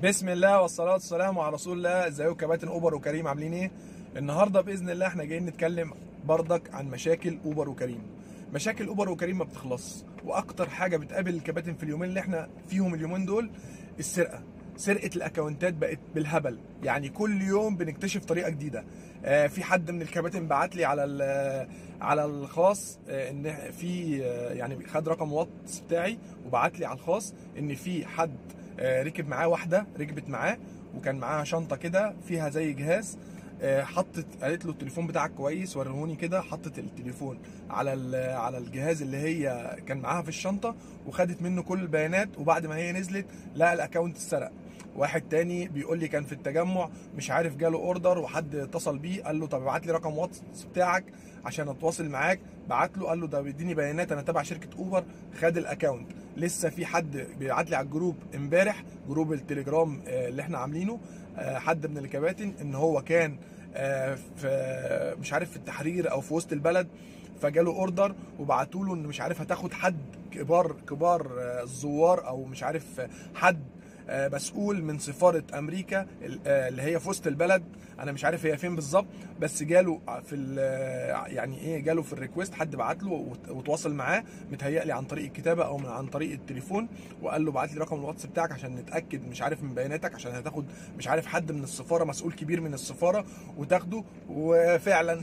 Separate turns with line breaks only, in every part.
بسم الله والصلاة والسلام على رسول الله ازيكم كباتن اوبر وكريم عاملين ايه؟ النهارده باذن الله احنا جايين نتكلم بردك عن مشاكل اوبر وكريم. مشاكل اوبر وكريم ما بتخلص واكتر حاجه بتقابل الكباتن في اليومين اللي احنا فيهم اليومين دول السرقه. سرقه الاكونتات بقت بالهبل يعني كل يوم بنكتشف طريقه جديده آه في حد من الكباتن بعت لي على ال- على الخاص آه ان في آه يعني خد رقم واتس بتاعي وبعت لي على الخاص ان في حد آه، ركب معاه واحده ركبت معاه وكان معاها شنطه كده فيها زي جهاز آه، حطت قالت له التليفون بتاعك كويس وريهوني كده حطت التليفون على ال- على الجهاز اللي هي كان معاها في الشنطه وخدت منه كل البيانات وبعد ما هي نزلت لقى الاكونت اتسرق واحد تاني بيقول لي كان في التجمع مش عارف جاله اوردر وحد اتصل بيه قال له طب ابعت لي رقم واتس بتاعك عشان اتواصل معاك بعت له قال له ده بيديني بيانات انا تبع شركه اوبر خد الاكونت لسه في حد بيبعت لي على الجروب امبارح جروب التليجرام آه، اللي احنا عاملينه آه، حد من الكباتن ان هو كان آه، في مش عارف في التحرير او في وسط البلد فجاله اوردر وبعتوا له ان مش عارف هتاخد حد كبار كبار آه، الزوار او مش عارف آه، حد آه، مسؤول من سفاره امريكا ال- آه، اللي هي في وسط البلد انا مش عارف هي فين بالظبط بس جاله في ال- آه، يعني ايه جاله في الريكوست حد بعت له وت- وتواصل معاه متهيألي عن طريق الكتابه او من عن طريق التليفون وقال له بعت لي رقم الواتس بتاعك عشان نتاكد مش عارف من بياناتك عشان هتاخد مش عارف حد من السفاره مسؤول كبير من السفاره وتاخده وفعلا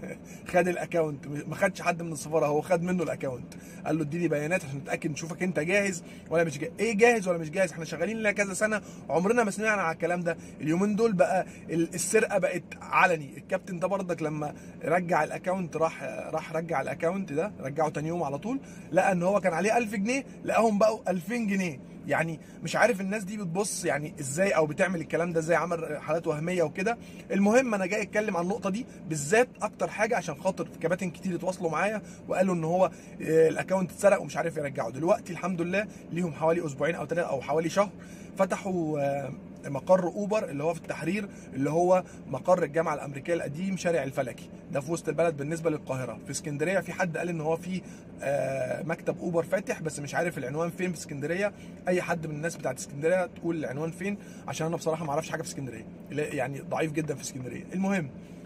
خد الاكونت ما خدش حد من السفاره هو خد منه الاكونت قال له اديني بيانات عشان نتاكد نشوفك انت جاهز ولا مش جاهز ايه جاهز ولا مش جاهز احنا شغالين لنا كذا سنه عمرنا ما سمعنا على الكلام ده اليومين دول بقى ال- السرقه بقت علني الكابتن ده برضك لما رجع الاكونت راح راح رجع الاكونت ده رجعه تاني يوم على طول لقى ان هو كان عليه 1000 جنيه لقاهم بقوا 2000 جنيه يعني مش عارف الناس دي بتبص يعني ازاي او بتعمل الكلام ده ازاي عمل حالات وهميه وكده المهم انا جاي اتكلم عن النقطه دي بالذات اكتر حاجه عشان خاطر كباتن كتير اتواصلوا معايا وقالوا ان هو آه، الاكونت اتسرق ومش عارف يرجعه دلوقتي الحمد لله ليهم حوالي اسبوعين او ثلاثه او حوالي شهر فتحوا آه، مقر اوبر اللي هو في التحرير اللي هو مقر الجامعه الامريكيه القديم شارع الفلكي ده في وسط البلد بالنسبه للقاهره في اسكندريه في حد قال ان هو في آه، مكتب اوبر فاتح بس مش عارف العنوان فين في اسكندريه اي حد من الناس بتاعت اسكندريه تقول العنوان فين عشان انا بصراحه ما اعرفش حاجه في اسكندريه لا- يعني ضعيف جدا في اسكندريه المهم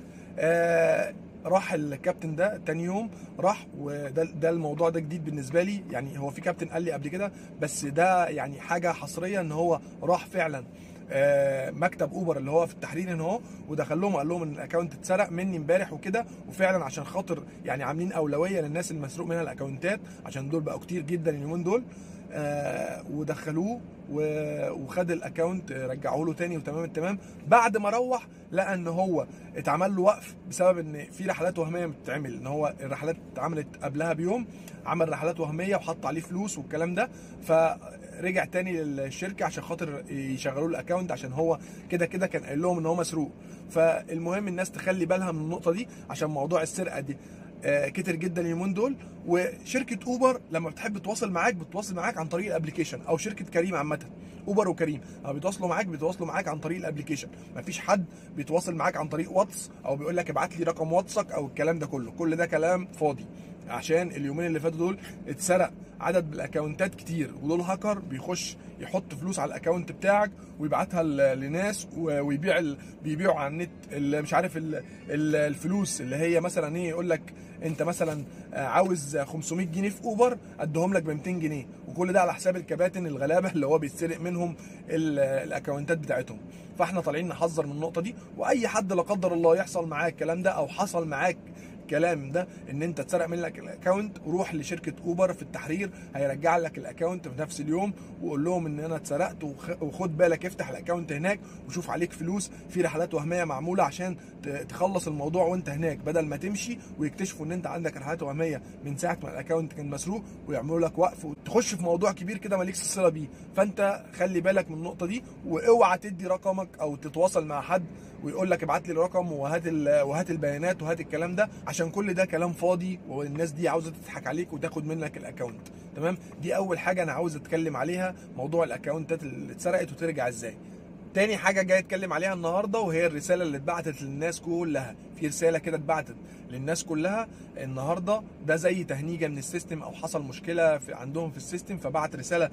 آه راح الكابتن ده تاني يوم راح وده ده الموضوع ده جديد بالنسبه لي يعني هو في كابتن قال لي قبل كده بس ده يعني حاجه حصريه ان هو راح فعلا آه، مكتب اوبر اللي هو في التحرير هنا اهو ودخل لهم وقال لهم ان الاكونت اتسرق مني امبارح وكده وفعلا عشان خاطر يعني عاملين اولويه للناس اللي مسروق منها الاكونتات عشان دول بقوا كتير جدا اليومين دول آه، ودخلوه و- وخد الاكونت آه، رجعوه له تاني وتمام التمام بعد ما روح لقى ان هو اتعمل له وقف بسبب ان في رحلات وهميه بتتعمل ان هو الرحلات اتعملت قبلها بيوم عمل رحلات وهميه وحط عليه فلوس والكلام ده فرجع تاني للشركه عشان خاطر يشغلوا له الاكونت عشان هو كده كده كان قايل لهم ان هو مسروق فالمهم الناس تخلي بالها من النقطه دي عشان موضوع السرقه دي آه، كتر جدا اليومين دول وشركه اوبر لما بتحب تتواصل معاك بتتواصل معاك عن طريق الابلكيشن او شركه كريم عامه اوبر وكريم لما بيتواصلوا معاك بيتواصلوا معاك عن طريق الابلكيشن مفيش حد بيتواصل معاك عن طريق واتس او بيقول لك ابعت لي رقم واتسك او الكلام ده كله كل ده كلام فاضي عشان اليومين اللي فاتوا دول اتسرق عدد بالاكونتات كتير ودول هاكر بيخش يحط فلوس على الاكونت بتاعك ويبعتها ل- لناس و- ويبيع ال... بيبيعوا على النت ال- مش عارف ال... ال- الفلوس اللي هي مثلا ايه يقول لك انت مثلا آه، عاوز 500 جنيه في اوبر اديهم لك ب 200 جنيه وكل ده على حساب الكباتن الغلابه اللي هو بيتسرق منهم ال- الاكونتات بتاعتهم فاحنا طالعين نحذر من النقطه دي واي حد لا قدر الله يحصل معاه الكلام ده او حصل معاك الكلام ده ان انت اتسرق منك الاكونت روح لشركه اوبر في التحرير هيرجع لك الاكونت في نفس اليوم وقول لهم ان انا اتسرقت وخ- وخد بالك افتح الاكونت هناك وشوف عليك فلوس في رحلات وهميه معموله عشان ت- تخلص الموضوع وانت هناك بدل ما تمشي ويكتشفوا ان انت عندك رحلات وهميه من ساعه ما الاكونت كان مسروق ويعملوا لك وقف وتخش في موضوع كبير كده مالكش صله بيه فانت خلي بالك من النقطه دي واوعى تدي رقمك او تتواصل مع حد ويقول لك ابعت لي الرقم وهات ال- وهات البيانات وهات الكلام ده عشان كل ده كلام فاضي والناس دي عاوزه تضحك عليك وتاخد منك الاكونت تمام دي اول حاجه انا عاوز اتكلم عليها موضوع الاكونتات اللي اتسرقت وترجع ازاي تاني حاجه جاي اتكلم عليها النهارده وهي الرساله اللي اتبعتت للناس كلها في رساله كده اتبعتت للناس كلها النهارده ده زي تهنيجه من السيستم او حصل مشكله في عندهم في السيستم فبعت رساله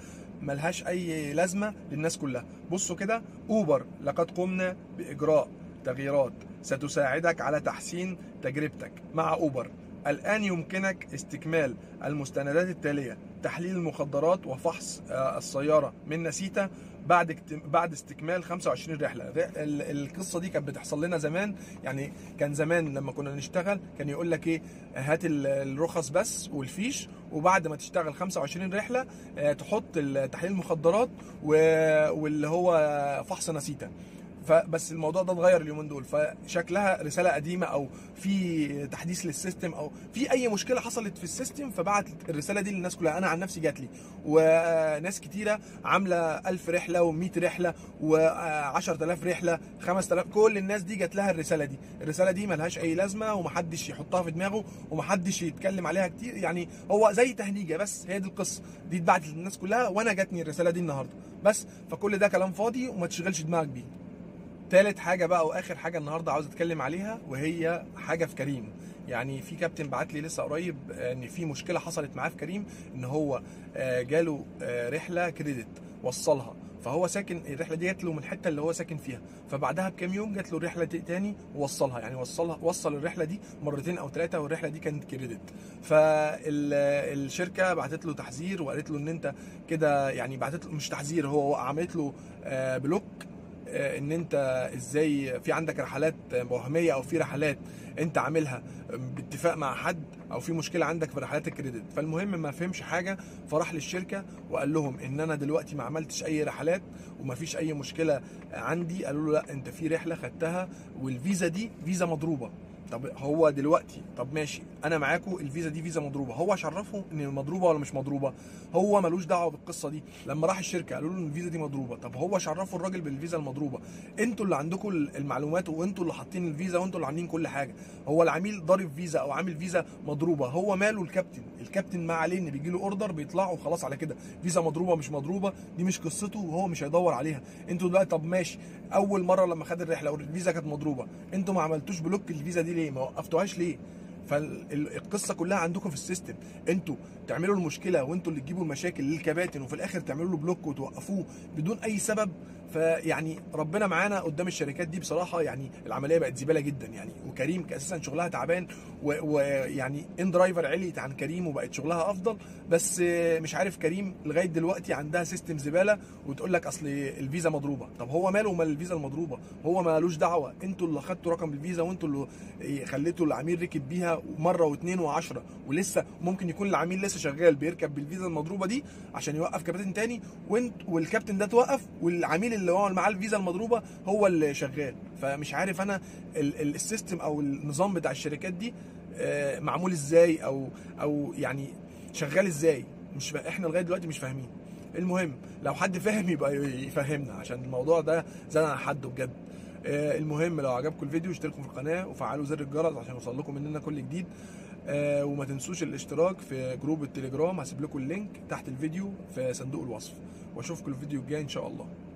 ملهاش اي لازمه للناس كلها بصوا كده اوبر لقد قمنا باجراء تغييرات ستساعدك على تحسين تجربتك مع اوبر الآن يمكنك استكمال المستندات التالية تحليل المخدرات وفحص آه، السيارة من نسيتا بعد اكت- بعد استكمال 25 رحلة ر- ال- القصة دي كانت بتحصل لنا زمان يعني كان زمان لما كنا نشتغل كان يقول لك ايه هات ال- الرخص بس والفيش وبعد ما تشتغل 25 رحلة آه، تحط ال- تحليل المخدرات و- واللي هو فحص نسيتا فبس الموضوع ده اتغير اليومين دول فشكلها رساله قديمه او في تحديث للسيستم او في اي مشكله حصلت في السيستم فبعت الرساله دي للناس كلها انا عن نفسي جات لي وناس كتيره عامله 1000 رحله و100 رحله و10000 رحله 5000 كل الناس دي جات لها الرساله دي الرساله دي ملهاش اي لازمه ومحدش يحطها في دماغه ومحدش يتكلم عليها كتير يعني هو زي تهنيجه بس هي دي القصه دي اتبعت للناس كلها وانا جاتني الرساله دي النهارده بس فكل ده كلام فاضي وما تشغلش دماغك بيه تالت حاجة بقى واخر حاجة النهاردة عاوز اتكلم عليها وهي حاجة في كريم يعني في كابتن بعت لي لسه قريب آه، ان في مشكلة حصلت معاه في كريم ان هو آه، جاله آه، رحلة كريدت وصلها فهو ساكن الرحله دي جات له من الحته اللي هو ساكن فيها فبعدها بكام يوم جات له رحله تاني ووصلها يعني وصلها وصل الرحله دي مرتين او ثلاثه والرحله دي كانت كريدت فالشركه بعتت له تحذير وقالت له ان انت كده يعني بعتت له مش تحذير هو عملت له آه، بلوك آه، ان انت ازاي في عندك رحلات وهميه او في رحلات انت عاملها باتفاق مع حد او في مشكله عندك في رحلات الكريدت فالمهم ما فهمش حاجه فراح للشركه وقال لهم ان انا دلوقتي ما عملتش اي رحلات وما فيش اي مشكله عندي قالوا له لا انت في رحله خدتها والفيزا دي فيزا مضروبه طب هو دلوقتي طب ماشي انا معاكم الفيزا دي فيزا مضروبه هو عرفه ان مضروبه ولا مش مضروبه هو ملوش دعوه بالقصه دي لما راح الشركه قالوا له ان الفيزا دي مضروبه طب هو عرفه الراجل بالفيزا المضروبه انتوا اللي عندكم المعلومات وانتوا اللي حاطين الفيزا وانتوا اللي عاملين كل حاجه هو العميل ضارب فيزا او عامل فيزا مضروبه هو ماله الكابتن الكابتن ما عليه ان بيجي له اوردر بيطلع وخلاص على كده فيزا مضروبه مش مضروبه دي مش قصته وهو مش هيدور عليها انتوا دلوقتي طب ماشي اول مره لما خد الرحله والفيزا كانت مضروبه انتوا ما عملتوش بلوك الفيزا دي ليه ما وقفتوهاش ليه فالقصه كلها عندكم في السيستم انتوا تعملوا المشكله وانتوا اللي تجيبوا المشاكل للكباتن وفي الاخر تعملوا له بلوك وتوقفوه بدون اي سبب فيعني ربنا معانا قدام الشركات دي بصراحه يعني العمليه بقت زباله جدا يعني وكريم اساسا شغلها تعبان ويعني ان درايفر عليت عن كريم وبقت شغلها افضل بس مش عارف كريم لغايه دلوقتي عندها سيستم زباله وتقول لك اصل الفيزا مضروبه طب هو ماله ومال الفيزا المضروبه هو مالوش دعوه انتوا اللي خدتوا رقم الفيزا وانتوا اللي خليتوا العميل ركب بيها مره واثنين وعشرة ولسه ممكن يكون العميل لسه شغال بيركب بالفيزا المضروبه دي عشان يوقف كابتن تاني وانت والكابتن ده توقف والعميل اللي هو معاه الفيزا المضروبه هو اللي شغال فمش عارف انا ال- ال- السيستم او النظام بتاع الشركات دي آه، معمول ازاي او او يعني شغال ازاي مش فا- احنا لغايه دلوقتي مش فاهمين المهم لو حد فاهم يبقى يفهمنا عشان الموضوع ده زاد عن حده بجد آه، المهم لو عجبكم الفيديو اشتركوا في القناه وفعلوا زر الجرس عشان يوصل لكم مننا كل جديد آه، وما تنسوش الاشتراك في جروب التليجرام هسيب لكم اللينك تحت الفيديو في صندوق الوصف واشوفكم الفيديو الجاي ان شاء الله